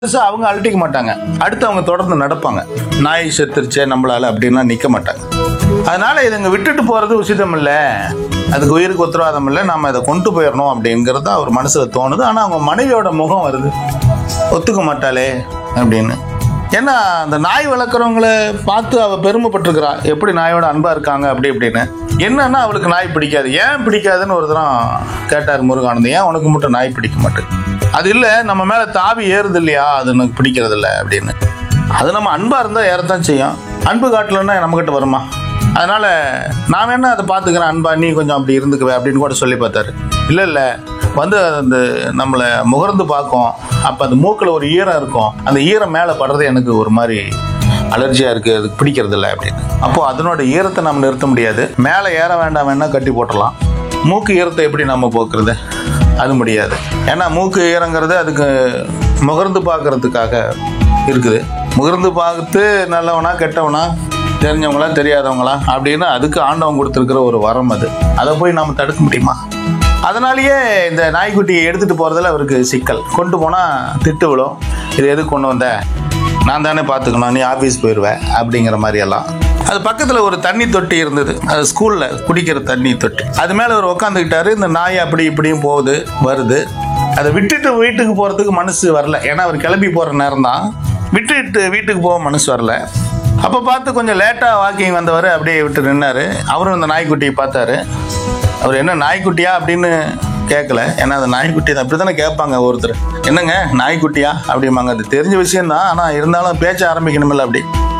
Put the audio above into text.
பெருசா அவங்க அழட்டிக்க மாட்டாங்க அடுத்து அவங்க தொடர்ந்து நடப்பாங்க நாய் செத்துருச்சே நம்மளால அப்படின்லாம் நிக்க மாட்டாங்க அதனால இதுங்க விட்டுட்டு போறது உசிதம் இல்லை அதுக்கு உயிருக்கு உத்தரவாதம் இல்லை நம்ம இதை கொண்டு போயிடணும் அப்படிங்கிறது தான் அவர் மனசுல தோணுது ஆனா அவங்க மனைவியோட முகம் வருது ஒத்துக்க மாட்டாளே அப்படின்னு ஏன்னா அந்த நாய் வளர்க்குறவங்கள பார்த்து அவ பெருமைப்பட்டிருக்கிறா எப்படி நாயோட அன்பா இருக்காங்க அப்படி இப்படின்னு என்னன்னா அவளுக்கு நாய் பிடிக்காது ஏன் பிடிக்காதுன்னு ஒரு தரம் கேட்டார் முருகானந்தம் ஏன் உனக்கு மட்டும் நாய் பிடிக்க மாட்டேங்குது அது இல்லை நம்ம மேல தாவி ஏறுது இல்லையா அது எனக்கு பிடிக்கிறது இல்லை அப்படின்னு அது நம்ம அன்பா இருந்தா ஏறத்தான் செய்யும் அன்பு காட்டலன்னா நம்மகிட்ட வருமா அதனால நான் என்ன அதை பார்த்துக்கிறேன் அன்பா நீ கொஞ்சம் அப்படி இருந்துக்குவே அப்படின்னு கூட சொல்லி பார்த்தாரு இல்லை இல்லை வந்து அந்த நம்மளை முகர்ந்து பார்க்கும் அப்போ அந்த மூக்கில் ஒரு ஈரம் இருக்கும் அந்த ஈரம் மேலே படுறது எனக்கு ஒரு மாதிரி அலர்ஜியாக இருக்குது அதுக்கு பிடிக்கிறது இல்லை அப்படின்னு அப்போது அதனோட ஈரத்தை நம்ம நிறுத்த முடியாது மேலே ஏற வேண்டாம் வேணா கட்டி போட்டுடலாம் மூக்கு ஈரத்தை எப்படி நம்ம போக்குறது அது முடியாது ஏன்னா மூக்கு ஈரங்கிறது அதுக்கு முகர்ந்து பார்க்கறதுக்காக இருக்குது முகர்ந்து பார்த்து நல்லவனா கெட்டவனா தெரிஞ்சவங்களா தெரியாதவங்களா அப்படின்னு அதுக்கு ஆண்டவன் கொடுத்துருக்கிற ஒரு வரம் அது அதை போய் நம்ம தடுக்க முடியுமா அதனாலேயே இந்த நாய்க்குட்டியை எடுத்துட்டு போறதுல அவருக்கு சிக்கல் கொண்டு போனா திட்டு விழும் இது எதுக்கு கொண்டு வந்த நான் தானே பார்த்துக்கணும் நீ ஆஃபீஸ் போயிடுவ அப்படிங்கிற மாதிரி எல்லாம் அது பக்கத்தில் ஒரு தண்ணி தொட்டி இருந்தது அது ஸ்கூலில் குடிக்கிற தண்ணி தொட்டி அது மேலே அவர் உட்காந்துக்கிட்டாரு இந்த நாய் அப்படி இப்படியும் போகுது வருது அதை விட்டுட்டு வீட்டுக்கு போகிறதுக்கு மனசு வரல ஏன்னா அவர் கிளம்பி போகிற நேரம் தான் விட்டுட்டு வீட்டுக்கு போக மனசு வரல அப்போ பார்த்து கொஞ்சம் லேட்டாக வாக்கிங் வந்தவர் அப்படியே விட்டு நின்னாரு அவரும் இந்த நாய்க்குட்டியை பார்த்தாரு அவர் என்ன நாய்க்குட்டியா அப்படின்னு கேட்கல ஏன்னா அது நாய்க்குட்டி தான் அப்படி தானே கேட்பாங்க ஒருத்தர் என்னங்க நாய்க்குட்டியா அப்படிம்பாங்க அது தெரிஞ்ச விஷயம்தான் ஆனால் இருந்தாலும் பேச்ச ஆரம்பிக்கணுமில்ல அப்படி